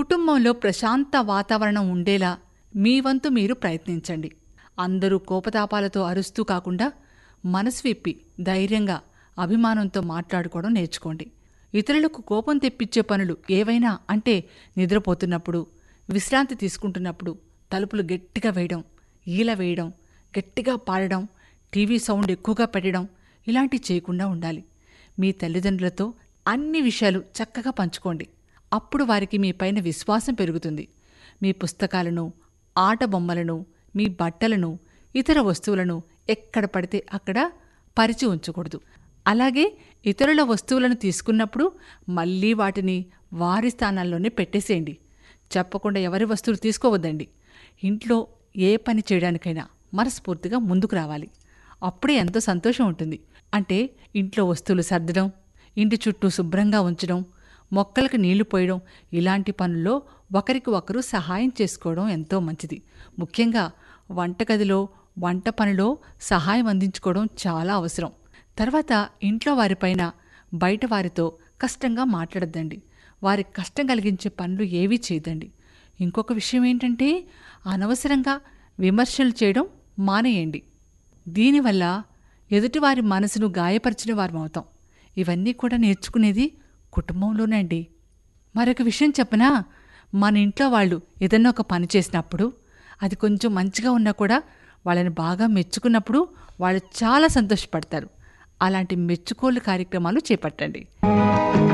కుటుంబంలో ప్రశాంత వాతావరణం ఉండేలా మీ వంతు మీరు ప్రయత్నించండి అందరూ కోపతాపాలతో అరుస్తూ కాకుండా మనసు విప్పి ధైర్యంగా అభిమానంతో మాట్లాడుకోవడం నేర్చుకోండి ఇతరులకు కోపం తెప్పించే పనులు ఏవైనా అంటే నిద్రపోతున్నప్పుడు విశ్రాంతి తీసుకుంటున్నప్పుడు తలుపులు గట్టిగా వేయడం ఈల వేయడం గట్టిగా పాడడం టీవీ సౌండ్ ఎక్కువగా పెట్టడం ఇలాంటివి చేయకుండా ఉండాలి మీ తల్లిదండ్రులతో అన్ని విషయాలు చక్కగా పంచుకోండి అప్పుడు వారికి మీ పైన విశ్వాసం పెరుగుతుంది మీ పుస్తకాలను ఆట బొమ్మలను మీ బట్టలను ఇతర వస్తువులను ఎక్కడ పడితే అక్కడ పరిచి ఉంచకూడదు అలాగే ఇతరుల వస్తువులను తీసుకున్నప్పుడు మళ్ళీ వాటిని వారి స్థానాల్లోనే పెట్టేసేయండి చెప్పకుండా ఎవరి వస్తువులు తీసుకోవద్దండి ఇంట్లో ఏ పని చేయడానికైనా మనస్ఫూర్తిగా ముందుకు రావాలి అప్పుడే ఎంతో సంతోషం ఉంటుంది అంటే ఇంట్లో వస్తువులు సర్దడం ఇంటి చుట్టూ శుభ్రంగా ఉంచడం మొక్కలకు నీళ్లు పోయడం ఇలాంటి పనుల్లో ఒకరికి ఒకరు సహాయం చేసుకోవడం ఎంతో మంచిది ముఖ్యంగా వంటగదిలో వంట పనిలో సహాయం అందించుకోవడం చాలా అవసరం తర్వాత ఇంట్లో వారిపైన బయట వారితో కష్టంగా మాట్లాడద్దండి వారికి కష్టం కలిగించే పనులు ఏవీ చేయదండి ఇంకొక విషయం ఏంటంటే అనవసరంగా విమర్శలు చేయడం మానేయండి దీనివల్ల ఎదుటివారి మనసును గాయపరిచిన వారమవుతాం ఇవన్నీ కూడా నేర్చుకునేది కుటుంబంలోనే అండి మరొక విషయం చెప్పనా మన ఇంట్లో వాళ్ళు ఏదన్నా ఒక పని చేసినప్పుడు అది కొంచెం మంచిగా ఉన్నా కూడా వాళ్ళని బాగా మెచ్చుకున్నప్పుడు వాళ్ళు చాలా సంతోషపడతారు అలాంటి మెచ్చుకోలు కార్యక్రమాలు చేపట్టండి